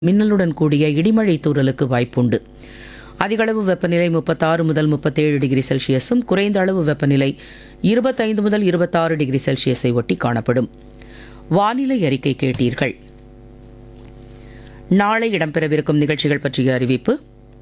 மின்னலுடன் கூடிய இடிமழை தூறலுக்கு வாய்ப்புண்டு அதிகளவு வெப்பநிலை முப்பத்தாறு முதல் முப்பத்தேழு டிகிரி செல்சியஸும் குறைந்த அளவு வெப்பநிலை இருபத்தைந்து முதல் இருபத்தாறு டிகிரி செல்சியஸை ஒட்டி காணப்படும் வானிலை அறிக்கை கேட்டீர்கள் நாளை இடம்பெறவிருக்கும் நிகழ்ச்சிகள் பற்றிய அறிவிப்பு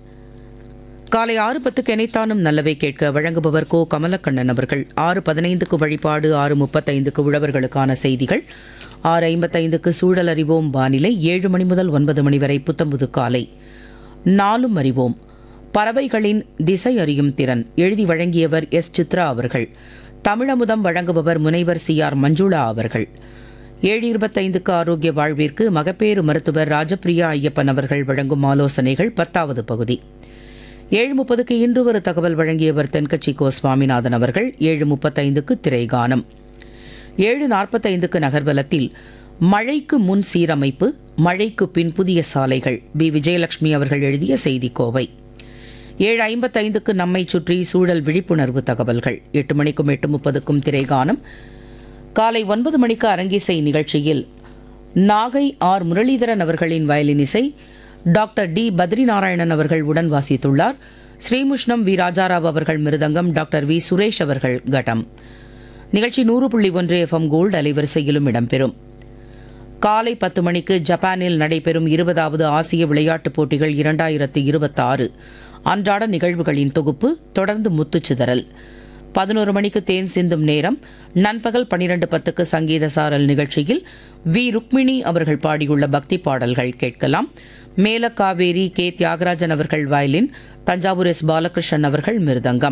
காலை ஆறு பத்துக்கு எனைத்தானும் நல்லவை கேட்க வழங்குபவர் கோ கமலக்கண்ணன் அவர்கள் ஆறு பதினைந்துக்கு வழிபாடு ஆறு முப்பத்தைந்துக்கு உழவர்களுக்கான செய்திகள் ஆறு ஐம்பத்தைந்துக்கு சூழல் அறிவோம் வானிலை ஏழு மணி முதல் ஒன்பது மணி வரை புத்தம்புது காலை நாலும் அறிவோம் பறவைகளின் திசை அறியும் திறன் எழுதி வழங்கியவர் எஸ் சித்ரா அவர்கள் தமிழமுதம் வழங்குபவர் முனைவர் சி ஆர் மஞ்சுளா அவர்கள் ஏழு இருபத்தைந்துக்கு ஆரோக்கிய வாழ்விற்கு மகப்பேறு மருத்துவர் ராஜபிரியா ஐயப்பன் அவர்கள் வழங்கும் ஆலோசனைகள் பத்தாவது பகுதி ஏழு முப்பதுக்கு இன்று ஒரு தகவல் வழங்கியவர் தென்கட்சி கோ சுவாமிநாதன் அவர்கள் ஏழு முப்பத்தைந்துக்கு திரைகானம் ஏழு நாற்பத்தைந்துக்கு நகர்வலத்தில் மழைக்கு முன் சீரமைப்பு மழைக்கு பின் புதிய சாலைகள் பி விஜயலட்சுமி அவர்கள் எழுதிய செய்தி கோவை ஏழு ஐம்பத்தைந்துக்கு நம்மை சுற்றி சூழல் விழிப்புணர்வு தகவல்கள் எட்டு மணிக்கும் எட்டு முப்பதுக்கும் திரைகானம் காலை ஒன்பது மணிக்கு அரங்கிசை நிகழ்ச்சியில் நாகை ஆர் முரளிதரன் அவர்களின் வயலின் இசை டாக்டர் டி பத்ரிநாராயணன் அவர்கள் உடன் வாசித்துள்ளார் ஸ்ரீமுஷ்ணம் வி ராஜாராவ் அவர்கள் மிருதங்கம் டாக்டர் வி சுரேஷ் அவர்கள் கட்டம் நிகழ்ச்சி நூறு புள்ளி ஒன்று எஃப்எம் கோல்டு அலைவரிசையிலும் இடம்பெறும் காலை பத்து மணிக்கு ஜப்பானில் நடைபெறும் இருபதாவது ஆசிய விளையாட்டுப் போட்டிகள் இரண்டாயிரத்து இருபத்தாறு அன்றாட நிகழ்வுகளின் தொகுப்பு தொடர்ந்து முத்துச்சிதறல் பதினோரு மணிக்கு தேன் சிந்தும் நேரம் நண்பகல் பனிரெண்டு பத்துக்கு சங்கீத சாரல் நிகழ்ச்சியில் வி ருக்மிணி அவர்கள் பாடியுள்ள பக்தி பாடல்கள் கேட்கலாம் மேலக்காவேரி கே தியாகராஜன் அவர்கள் வயலின் தஞ்சாவூர் எஸ் பாலகிருஷ்ணன் அவர்கள் மிருதங்கம்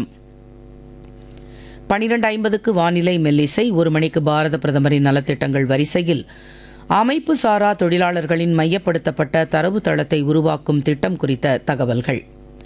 பனிரெண்டு ஐம்பதுக்கு வானிலை மெல்லிசை ஒரு மணிக்கு பாரத பிரதமரின் நலத்திட்டங்கள் வரிசையில் அமைப்பு சாரா தொழிலாளர்களின் மையப்படுத்தப்பட்ட தரவு தளத்தை உருவாக்கும் திட்டம் குறித்த தகவல்கள்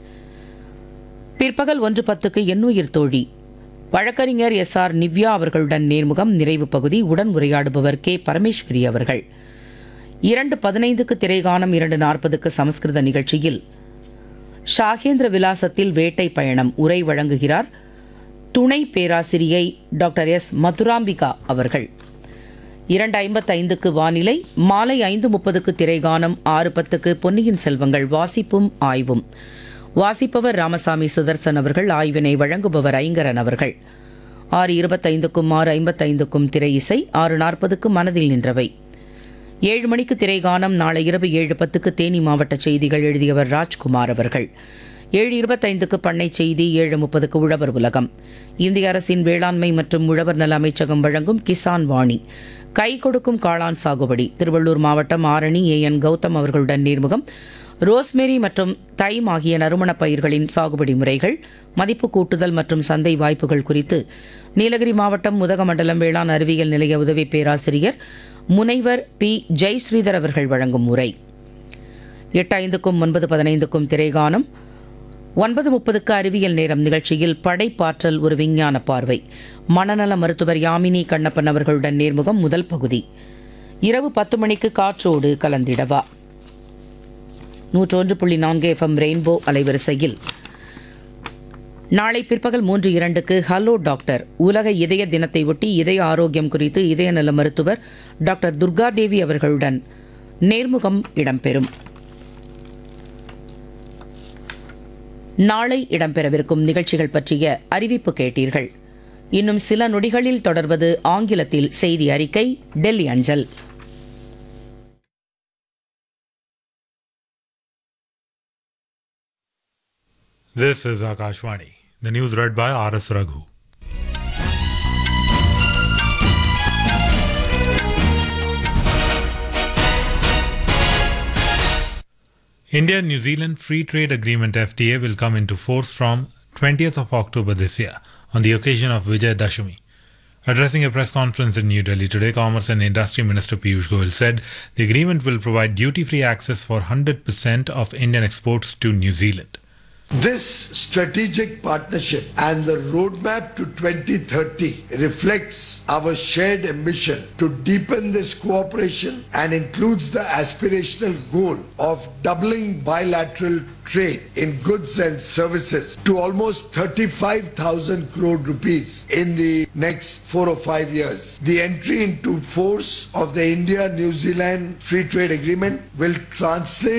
பிற்பகல் ஒன்று பத்துக்கு எண்ணுயிர் தோழி வழக்கறிஞர் எஸ் ஆர் நிவ்யா அவர்களுடன் நேர்முகம் நிறைவு பகுதி உடன் உரையாடுபவர் கே பரமேஸ்வரி அவர்கள் இரண்டு பதினைந்துக்கு திரைகானம் இரண்டு நாற்பதுக்கு சமஸ்கிருத நிகழ்ச்சியில் ஷாகேந்திர விலாசத்தில் வேட்டை பயணம் உரை வழங்குகிறார் துணை பேராசிரியை டாக்டர் எஸ் மதுராம்பிகா அவர்கள் இரண்டு ஐம்பத்தைந்துக்கு வானிலை மாலை ஐந்து முப்பதுக்கு திரைகானம் ஆறு பத்துக்கு பொன்னியின் செல்வங்கள் வாசிப்பும் ஆய்வும் வாசிப்பவர் ராமசாமி சுதர்சன் அவர்கள் ஆய்வினை வழங்குபவர் ஐங்கரன் அவர்கள் ஆறு இருபத்தைந்துக்கும் ஆறு ஐம்பத்தைந்துக்கும் திரை இசை ஆறு நாற்பதுக்கு மனதில் நின்றவை ஏழு மணிக்கு திரைகானம் நாளை இரவு ஏழு பத்துக்கு தேனி மாவட்ட செய்திகள் எழுதியவர் ராஜ்குமார் அவர்கள் ஏழு இருபத்தைந்துக்கு பண்ணை செய்தி ஏழு முப்பதுக்கு உழவர் உலகம் இந்திய அரசின் வேளாண்மை மற்றும் உழவர் நல அமைச்சகம் வழங்கும் கிசான் வாணி கை கொடுக்கும் காளான் சாகுபடி திருவள்ளூர் மாவட்டம் ஆரணி ஏ என் கௌதம் அவர்களுடன் நேர்முகம் ரோஸ்மேரி மற்றும் தைம் ஆகிய நறுமணப் பயிர்களின் சாகுபடி முறைகள் மதிப்பு கூட்டுதல் மற்றும் சந்தை வாய்ப்புகள் குறித்து நீலகிரி மாவட்டம் உதகமண்டலம் வேளாண் அறிவியல் நிலைய உதவி பேராசிரியர் முனைவர் பி ஜெய்ஸ்ரீதர் அவர்கள் வழங்கும் உரை எட்டு ஐந்துக்கும் ஒன்பது பதினைந்துக்கும் திரைகானம் ஒன்பது முப்பதுக்கு அறிவியல் நேரம் நிகழ்ச்சியில் படைப்பாற்றல் ஒரு விஞ்ஞான பார்வை மனநல மருத்துவர் யாமினி கண்ணப்பன் அவர்களுடன் நேர்முகம் முதல் பகுதி இரவு பத்து மணிக்கு காற்றோடு கலந்திடவா நூற்றொன்று புள்ளி நான்கு எஃப்எம் ரெயின்போ அலைவரிசையில் நாளை பிற்பகல் மூன்று இரண்டுக்கு ஹலோ டாக்டர் உலக இதய தினத்தை ஒட்டி இதய ஆரோக்கியம் குறித்து இதய நல மருத்துவர் டாக்டர் துர்காதேவி அவர்களுடன் நேர்முகம் இடம்பெறும் நாளை இடம்பெறவிருக்கும் நிகழ்ச்சிகள் பற்றிய அறிவிப்பு கேட்டீர்கள் இன்னும் சில நொடிகளில் தொடர்வது ஆங்கிலத்தில் செய்தி அறிக்கை டெல்லி அஞ்சல் This is Akashvani. The news read by R.S. Raghu. India New Zealand Free Trade Agreement FTA will come into force from 20th of October this year on the occasion of Vijay Dashami. Addressing a press conference in New Delhi today, Commerce and Industry Minister Piyush Goyal said the agreement will provide duty-free access for 100% of Indian exports to New Zealand. This strategic partnership and the roadmap to 2030 reflects our shared ambition to deepen this cooperation and includes the aspirational goal of doubling bilateral trade in goods and services to almost 35,000 crore rupees in the next four or five years. The entry into force of the India New Zealand Free Trade Agreement will translate